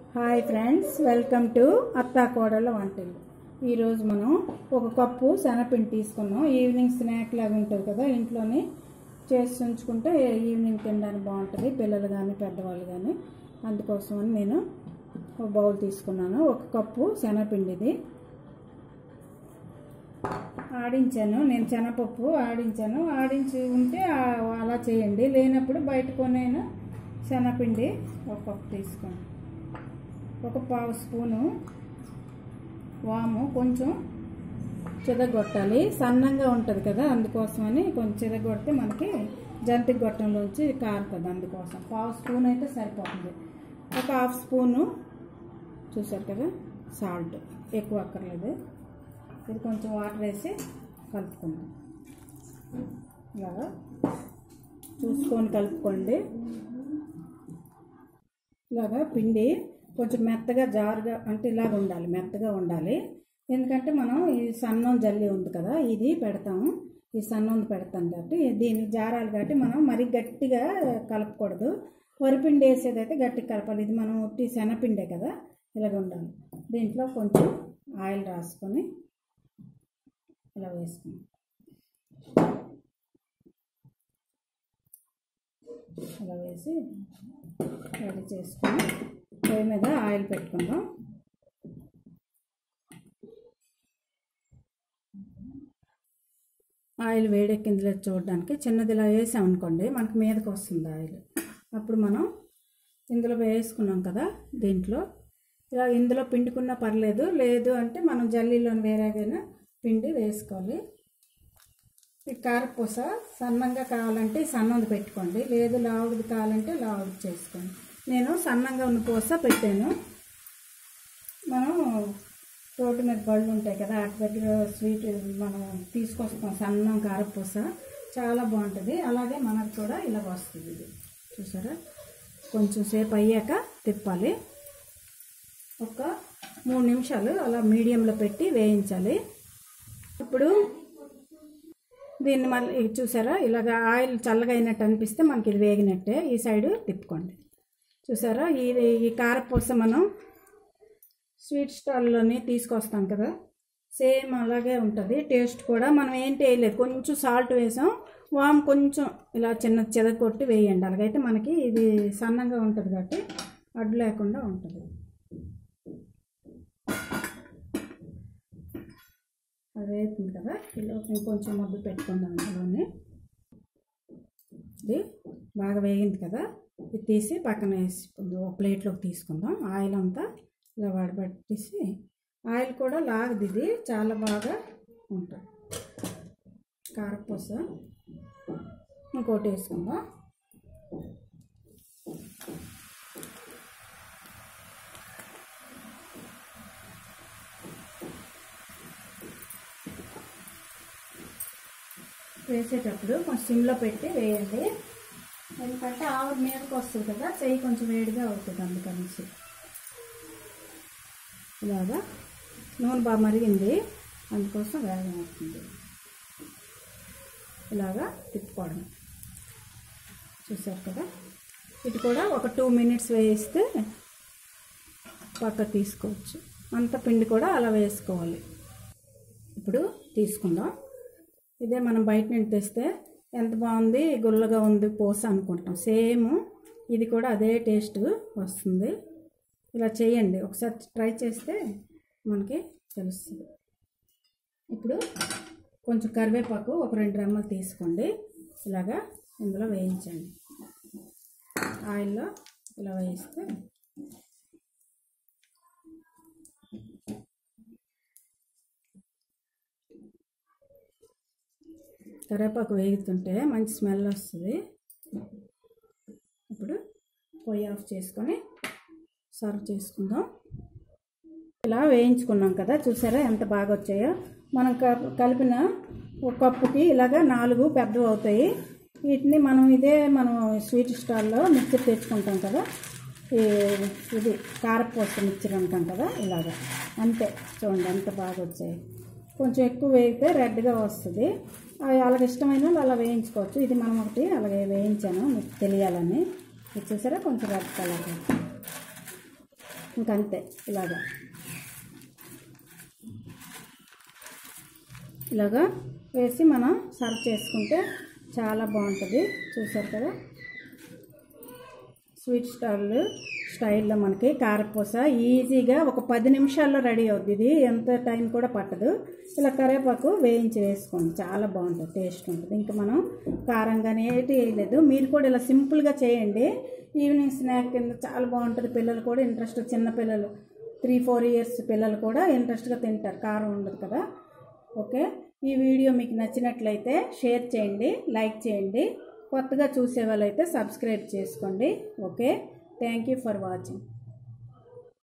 hi friends welcome to అత్తా కోడళ్ళ వంటలు ఈరోజు మనం ఒక కప్పు శనగపిండి తీసుకున్నాం ఈవినింగ్ స్నాక్ లాగా ఉంటుంది కదా ఇంట్లోనే చేసి ఉంచుకుంటే ఈవినింగ్ తినడానికి బాగుంటుంది పిల్లలు కానీ పెద్దవాళ్ళు కానీ అందుకోసమని నేను ఒక బౌల్ తీసుకున్నాను ఒక కప్పు శనగపిండిది ఆడించాను నేను శనగపప్పు ఆడించాను ఆడించి ఉంటే ఆ- అలా చేయండి లేనప్పుడు బయట కొనైనా శనగపిండి ఒక కప్పు తీసుకోండి ఒక పావు స్పూను వాము కొంచెం చిదగొట్టాలి సన్నంగా ఉంటుంది కదా అందుకోసమని కొంచెం చిదగొడితే మనకి జంతికి గొట్టంలోంచి కారుతుంది అందుకోసం పావు స్పూన్ అయితే సరిపోతుంది ఒక హాఫ్ స్పూను చూసారు కదా సాల్ట్ ఎక్కువ అక్కర్లేదు ఇది కొంచెం వాటర్ వేసి కలుపుకుందాం ఇలాగా చూసుకొని కలుపుకోండి ఇలాగా పిండి కొంచెం మెత్తగా జారుగా అంటే ఇలాగ ఉండాలి మెత్తగా ఉండాలి ఎందుకంటే మనం ఈ సన్నం జల్లి ఉంది కదా ఇది పెడతాము ఈ సన్నం పెడతాం కాబట్టి దీన్ని జారాలి కాబట్టి మనం మరీ గట్టిగా కలపకూడదు వరిపిండి వేసేదైతే గట్టిగా కలపాలి ఇది మనం ఉట్టి శనగపిండే కదా ఇలాగ ఉండాలి దీంట్లో కొంచెం ఆయిల్ రాసుకొని ఇలా వేసుకుని ఇలా వేసి రెడీ చేసుకొని పొయ్యి మీద ఆయిల్ పెట్టుకుందాం ఆయిల్ వేడెక్కింది లేదు చూడడానికి చిన్నది ఇలా వేసామనుకోండి మనకి మీదకి వస్తుంది ఆయిల్ అప్పుడు మనం ఇందులో వేసుకున్నాం కదా దీంట్లో ఇలా ఇందులో పిండుకున్నా పర్లేదు లేదు అంటే మనం జల్లీలోని వేరేగైనా పిండి వేసుకోవాలి ఈ కారపూస సన్నంగా కావాలంటే సన్నది పెట్టుకోండి లేదు లావుది కావాలంటే లావుది చేసుకోండి నేను సన్నంగా ఉన్న పూస పెట్టాను మనం రోడ్డు మీద బళ్ళు ఉంటాయి కదా అటు దగ్గర స్వీట్ మనం తీసుకొస్తాం సన్నం కారపూస చాలా బాగుంటుంది అలాగే మనకు కూడా ఇలాగ వస్తుంది ఇది చూసారా కొంచెం సేపు అయ్యాక తిప్పాలి ఒక మూడు నిమిషాలు అలా మీడియంలో పెట్టి వేయించాలి ఇప్పుడు దీన్ని మళ్ళీ ఇది చూసారా ఇలాగ ఆయిల్ చల్లగా అయినట్టు అనిపిస్తే మనకి ఇది వేగినట్టే ఈ సైడు తిప్పుకోండి చూసారా ఈ ఈ కారపూస మనం స్వీట్ స్టాల్లోనే తీసుకొస్తాం కదా సేమ్ అలాగే ఉంటుంది టేస్ట్ కూడా మనం ఏంటి వేయలేదు కొంచెం సాల్ట్ వేసాం వామ్ కొంచెం ఇలా చిన్న చెదకొట్టి వేయండి అలాగైతే మనకి ఇది సన్నంగా ఉంటుంది కాబట్టి అడ్డు లేకుండా ఉంటుంది అది వేస్తుంది కదా ఇలా ఇంకొంచెం మబ్బు పెట్టుకుందాం అందులోనే ఇది బాగా వేగింది కదా ఇది తీసి పక్కన వేసి ఒక ప్లేట్లోకి తీసుకుందాం ఆయిల్ అంతా ఇలా వడబట్టేసి ఆయిల్ కూడా లాగదు ఇది చాలా బాగా ఉంటుంది కారపూస ఇంకోటి వేసుకుందాం వేసేటప్పుడు కొంచెం సిమ్లో పెట్టి వేయండి ఎందుకంటే ఆవిడ మీదకి వస్తుంది కదా చెయ్యి కొంచెం వేడిగా అవుతుంది అందుకనేసి ఇలాగా నూనె బాగా మరిగింది అందుకోసం వేగం అవుతుంది ఇలాగా తిప్పుకోవడం చూసారు కదా ఇది కూడా ఒక టూ మినిట్స్ వేయిస్తే పక్క తీసుకోవచ్చు అంత పిండి కూడా అలా వేసుకోవాలి ఇప్పుడు తీసుకుందాం ఇదే మనం బయట నుండి తెస్తే ఎంత బాగుంది గుల్లగా ఉంది పూస అనుకుంటాం సేమ్ ఇది కూడా అదే టేస్ట్ వస్తుంది ఇలా చేయండి ఒకసారి ట్రై చేస్తే మనకి తెలుస్తుంది ఇప్పుడు కొంచెం కరివేపాకు ఒక రెండు రెమ్మలు తీసుకోండి ఇలాగా ఇందులో వేయించండి ఆయిల్లో ఇలా వేయిస్తే కరివేపాకు వేగుతుంటే మంచి స్మెల్ వస్తుంది ఇప్పుడు పొయ్యి ఆఫ్ చేసుకొని సర్వ్ చేసుకుందాం ఇలా వేయించుకున్నాం కదా చూసారా ఎంత బాగా వచ్చాయో మనం క- కలిపిన ఒక కప్పుకి ఇలాగా నాలుగు పెద్దవి అవుతాయి వీటిని మనం ఇదే మనం స్వీట్ స్టాల్లో మిక్చర్ తెచ్చుకుంటాం కదా ఈ ఇది కారపూస మిక్చర్ అంటాం కదా ఇలాగా అంతే చూడండి ఎంత బాగా వచ్చాయి కొంచెం ఎక్కువ వేగితే రెడ్గా వస్తుంది అవి అలాగ ఇష్టమైన వాళ్ళు అలా వేయించుకోవచ్చు ఇది మనం ఒకటి అలాగే వేయించాను మీకు తెలియాలని ఇది చూసారా కొంచెం రెడ్ కలర్ ఇంకంతే ఇలాగా ఇలాగా వేసి మనం సర్వ్ చేసుకుంటే చాలా బాగుంటుంది చూసారు కదా స్వీట్ స్టాల్ స్టైల్లో మనకి కారపూస ఈజీగా ఒక పది నిమిషాల్లో రెడీ అవుద్ది ఇది ఎంత టైం కూడా పట్టదు ఇలా కరివేపాకు వేయించి వేసుకోండి చాలా బాగుంటుంది టేస్ట్ ఉంటుంది ఇంకా మనం కారం కానీ ఏటి వేయలేదు మీరు కూడా ఇలా సింపుల్గా చేయండి ఈవినింగ్ స్నాక్ కింద చాలా బాగుంటుంది పిల్లలు కూడా ఇంట్రెస్ట్ చిన్న పిల్లలు త్రీ ఫోర్ ఇయర్స్ పిల్లలు కూడా ఇంట్రెస్ట్గా తింటారు కారం ఉండదు కదా ఓకే ఈ వీడియో మీకు నచ్చినట్లయితే షేర్ చేయండి లైక్ చేయండి కొత్తగా చూసే వాళ్ళైతే సబ్స్క్రైబ్ చేసుకోండి okay thank you for watching